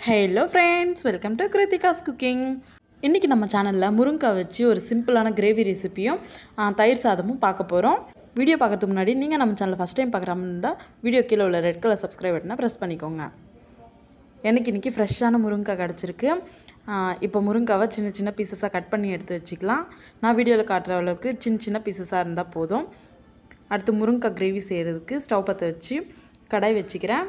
hello friends welcome to Kiruthika's cooking இன்றைக்கி நம்ம சேனலில் முருங்கைக்காய் வச்சு ஒரு சிம்பிளான கிரேவி ரெசிப்பியும் ஆ, தயிர் சாதமும் பார்க்க போகிறோம் வீடியோ பார்க்கறதுக்கு முன்னாடி நீங்கள் நம்ம சேனலை ஃபஸ்ட் டைம் பார்க்குறாம இருந்தால் வீடியோ கீழே உள்ள ரெட் கலர் சப்ஸ்கிரைப் பட்டனை ப்ரெஸ் பண்ணிக்கோங்க எனக்கு இன்றைக்கி ஃப்ரெஷ்ஷான முருங்கைக்காய் கிடச்சிருக்கு இப்போ முருங்காவை சின்ன சின்ன பீசஸாக கட் பண்ணி எடுத்து வச்சுக்கலாம் நான் வீடியோவில் காட்டுற அளவுக்கு சின்ன சின்ன பீசஸாக இருந்தால் போதும் அடுத்து முருங்கைக்காய் கிரேவி செய்கிறதுக்கு ஸ்டவ் பற்ற வச்சு கடாய் வச்சுக்கிறேன்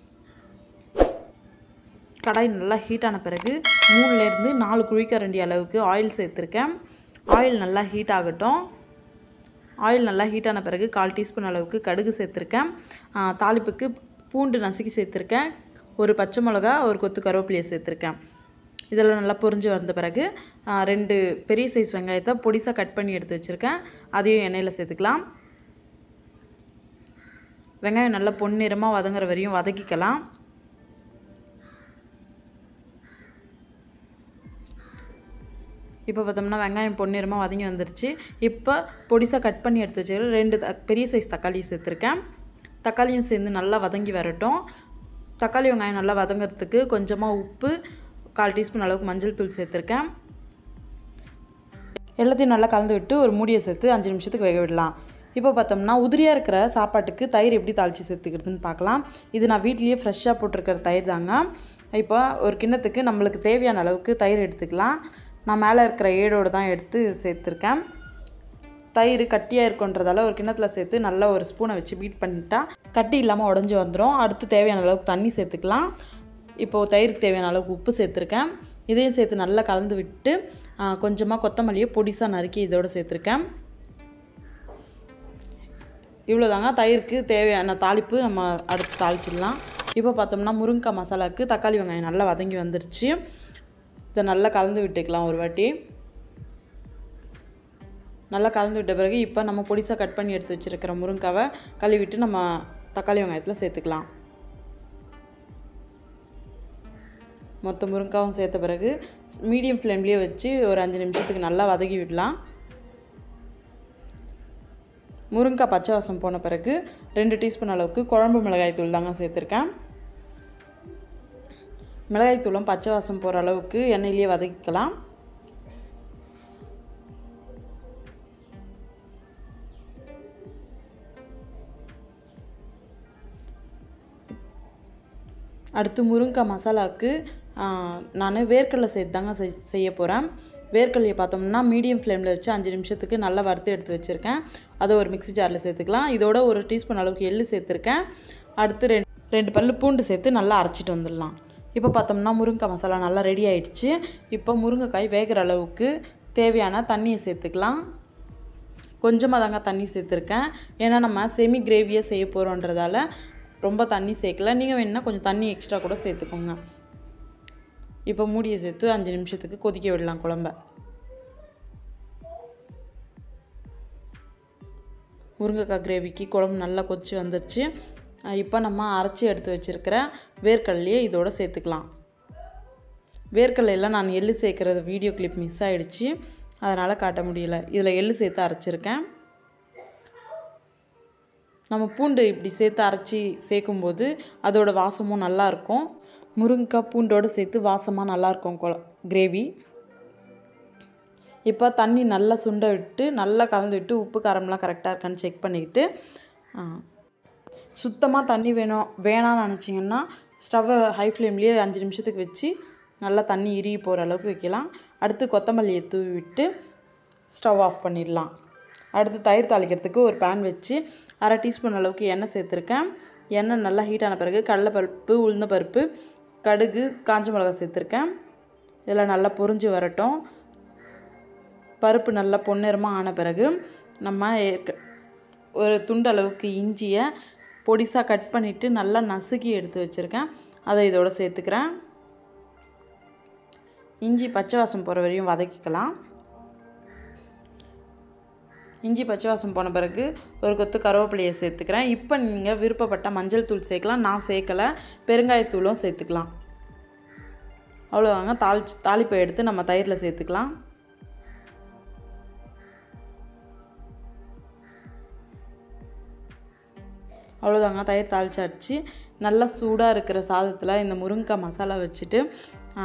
கடாய் நல்லா ஹீட் ஆன பிறகு மூணுலேருந்து நாலு குழிக்கரண்டி அளவுக்கு ஆயில் சேர்த்துருக்கேன் ஆயில் நல்லா ஹீட் ஆகட்டும் ஆயில் நல்லா ஹீட் ஆன பிறகு கால் டீஸ்பூன் அளவுக்கு கடுகு சேர்த்துருக்கேன் ஆ, தாளிப்புக்கு பூண்டு நசுக்கி சேர்த்துருக்கேன் ஒரு பச்சை மிளகா ஒரு கொத்து கருவேப்பிலையை சேர்த்துருக்கேன் இதெல்லாம் நல்லா பொரிஞ்சு வந்த பிறகு ஆ, ரெண்டு பெரிய சைஸ் வெங்காயத்தை பொடிசாக கட் பண்ணி எடுத்து வச்சுருக்கேன் அதையும் எண்ணெயில் சேர்த்துக்கலாம் வெங்காயம் நல்லா பொன்னிறமாக வதங்குற வரையும் வதக்கிக்கலாம் இப்போ பார்த்தோம்னா வெங்காயம் பொன்னிறமாக வதங்கி வந்துருச்சு இப்போ பொடிசாக கட் பண்ணி எடுத்து வச்சுக்கிற ரெண்டு த- பெரிய சைஸ் தக்காளி சேர்த்துருக்கேன் தக்காளியும் சேர்ந்து நல்லா வதங்கி வரட்டும் தக்காளி வெங்காயம் நல்லா வதங்கிறதுக்கு கொஞ்சமாக உப்பு கால் டீஸ்பூன் அளவுக்கு மஞ்சள் தூள் சேர்த்துருக்கேன் எல்லாத்தையும் நல்லா கலந்து விட்டு ஒரு மூடியை சேர்த்து அஞ்சு நிமிஷத்துக்கு வேக விடலாம் இப்போ பார்த்தோம்னா உதிரியாக இருக்கிற சாப்பாட்டுக்கு தயிர் எப்படி தாளித்து சேர்த்துக்கிறதுன்னு பார்க்கலாம் இது நான் வீட்லேயே ஃப்ரெஷ்ஷாக போட்டிருக்கிற தயிர் தாங்க இப்போ ஒரு கிண்ணத்துக்கு நம்மளுக்கு தேவையான அளவுக்கு தயிர் எடுத்துக்கலாம் நான் மேலே இருக்கிற ஏடோடு தான் எடுத்து சேர்த்துருக்கேன் தயிர் கட்டியாக இருக்குன்றதால ஒரு கிண்ணத்தில் சேர்த்து நல்லா ஒரு ஸ்பூனை வச்சு பீட் பண்ணிட்டா கட்டி இல்லாமல் உடஞ்சி வந்துடும் அடுத்து தேவையான அளவுக்கு தண்ணி சேர்த்துக்கலாம் இப்போது தயிருக்கு தேவையான அளவுக்கு உப்பு சேர்த்துருக்கேன் இதையும் சேர்த்து நல்லா கலந்து விட்டு கொஞ்சமாக கொத்தமல்லியை பொடிசாக நறுக்கி இதோட சேர்த்துருக்கேன் இவ்வளோதாங்க தயிருக்கு தேவையான தாளிப்பு நம்ம அடுத்து தாளிச்சிடலாம் இப்போ பார்த்தோம்னா முருங்கைக்காய் மசாலாவுக்கு தக்காளி வெங்காயம் நல்லா வதங்கி வந்துருச்சு இதை நல்லா கலந்து விட்டுக்கலாம் ஒரு வாட்டி நல்லா கலந்து விட்ட பிறகு இப்போ நம்ம பொடிசாக கட் பண்ணி எடுத்து வச்சுருக்கிற முருங்காவை கழுவிட்டு நம்ம தக்காளி வெங்காயத்தில் சேர்த்துக்கலாம் மொத்த முருங்காவும் சேர்த்த பிறகு மீடியம் ஃப்ளேம்லேயே வச்சு ஒரு அஞ்சு நிமிஷத்துக்கு நல்லா வதக்கி விடலாம் முருங்கைக்காய் பச்சை வாசம் போன பிறகு ரெண்டு டீஸ்பூன் அளவுக்கு குழம்பு மிளகாய் தூள் தாங்க சேர்த்துருக்கேன் மிளகாய் தூளும் பச்சை வாசம் போகிற அளவுக்கு எண்ணெயிலேயே வதக்கிக்கலாம் அடுத்து முருங்கைக்காய் மசாலாவுக்கு நான் வேர்க்கடலை சேர்த்து தாங்க செய் செய்ய போகிறேன் வேர்க்கடலையை பார்த்தோம்னா மீடியம் ஃப்ளேமில் வச்சு அஞ்சு நிமிஷத்துக்கு நல்லா வறுத்து எடுத்து வச்சுருக்கேன் அதை ஒரு மிக்ஸி ஜாரில் சேர்த்துக்கலாம் இதோட ஒரு டீஸ்பூன் அளவுக்கு எள்ளு சேர்த்துருக்கேன் அடுத்து ரெண்டு ரெண்டு பல்லு பூண்டு சேர்த்து நல்லா அரைச்சிட்டு வந்துடலாம் இப்போ பார்த்தோம்னா முருங்கைக்காய் மசாலா நல்லா ரெடி ஆயிடுச்சு இப்போ முருங்கைக்காய் வேகிற அளவுக்கு தேவையான தண்ணியை சேர்த்துக்கலாம் கொஞ்சமாக தாங்க தண்ணி சேர்த்துருக்கேன் ஏன்னா நம்ம செமி கிரேவியாக செய்ய போகிறோன்றதால ரொம்ப தண்ணி சேர்க்கல நீங்கள் வேணுன்னா கொஞ்சம் தண்ணி எக்ஸ்ட்ரா கூட சேர்த்துக்கோங்க இப்போ மூடியை சேர்த்து அஞ்சு நிமிஷத்துக்கு கொதிக்க விடலாம் குழம்ப முருங்கைக்காய் கிரேவிக்கு குழம்பு நல்லா கொதிச்சு வந்துருச்சு அஹ் இப்போ நம்ம அரைச்சி எடுத்து வச்சுருக்கிற வேர்க்கடலையை இதோட சேர்த்துக்கலாம் வேர்க்கடலையில் நான் எள்ளு சேர்க்குறது வீடியோ கிளிப் மிஸ் ஆகிடுச்சு அதனால் காட்ட முடியல இதில் எள்ளு சேர்த்து அரைச்சிருக்கேன் நம்ம பூண்டு இப்படி சேர்த்து அரைச்சி சேர்க்கும்போது அதோட வாசமும் நல்லாயிருக்கும் முருங்கைக்காய் பூண்டோடு சேர்த்து வாசமாக நல்லாயிருக்கும் கொ கிரேவி இப்போ தண்ணி நல்லா சுண்ட விட்டு நல்லா கலந்து விட்டு உப்பு காரம்லாம் கரெக்டாக இருக்கான்னு செக் பண்ணிக்கிட்டு சுத்தமாக தண்ணி வேணும் வேணாம்னு நினச்சிங்கன்னா ஸ்டவ்வை ஹை ஃப்ளேம்லேயே அஞ்சு நிமிஷத்துக்கு வச்சு நல்லா தண்ணி இறுகி போகிற அளவுக்கு வைக்கலாம் அடுத்து கொத்தமல்லியை தூவி விட்டு ஸ்டவ் ஆஃப் பண்ணிடலாம் அடுத்து தயிர் தாளிக்கிறதுக்கு ஒரு பேன் வச்சு அரை டீஸ்பூன் அளவுக்கு எண்ணெய் சேர்த்துருக்கேன் எண்ணெய் நல்லா ஹீட் ஆன பிறகு கடலைப்பருப்பு உளுந்த பருப்பு கடுகு காஞ்ச மிளகாய் சேர்த்துருக்கேன் இதெல்லாம் நல்லா பொரிஞ்சு வரட்டும் பருப்பு நல்லா பொன்னிறமாக ஆன பிறகு நம்ம ஏற்க ஒரு துண்டு அளவுக்கு இஞ்சியை பொடிசாக கட் பண்ணிவிட்டு நல்லா நசுக்கி எடுத்து வச்சுருக்கேன் அதை இதோட சேர்த்துக்கிறேன் இஞ்சி பச்சை வாசம் போகிற வரையும் வதக்கிக்கலாம் இஞ்சி பச்சை வாசம் போன பிறகு ஒரு கொத்து கருவேப்பிலையை சேர்த்துக்கிறேன் இப்போ நீங்கள் விருப்பப்பட்ட மஞ்சள் தூள் சேர்க்கலாம் நான் சேர்க்கலை பெருங்காயத்தூளும் சேர்த்துக்கலாம் அவ்வளோதாங்க தாளிச்சு தாளிப்பை எடுத்து நம்ம தயிரில் சேர்த்துக்கலாம் அவ்வளோதாங்க தயிர் தாளிச்சாச்சு நல்லா சூடாக இருக்கிற சாதத்தில் இந்த முருங்கைக்காய் மசாலா வச்சுட்டு ஆ,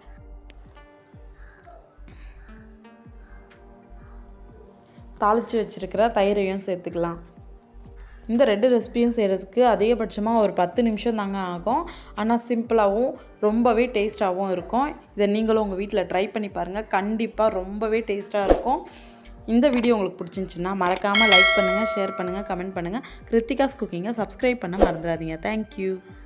தாளித்து வச்சுருக்கிற தயிரையும் சேர்த்துக்கலாம் இந்த ரெண்டு ரெசிபியும் செய்கிறதுக்கு அதிகபட்சமாக ஒரு பத்து நிமிஷம் தாங்க ஆகும் ஆனால் சிம்பிளாகவும் ரொம்பவே டேஸ்ட்டாகவும் இருக்கும் இதை நீங்களும் உங்கள் வீட்டில் ட்ரை பண்ணி பாருங்கள் கண்டிப்பாக ரொம்பவே டேஸ்ட்டாக இருக்கும் இந்த வீடியோ உங்களுக்கு பிடிச்சிருந்துச்சின்னா மறக்காமல் லைக் பண்ணுங்கள் ஷேர் பண்ணுங்கள் கமெண்ட் பண்ணுங்கள் கிருத்திகாஸ் குக்கிங்கை சப்ஸ்கிரைப் பண்ண மறந்துடாதீங்க தேங்க்யூ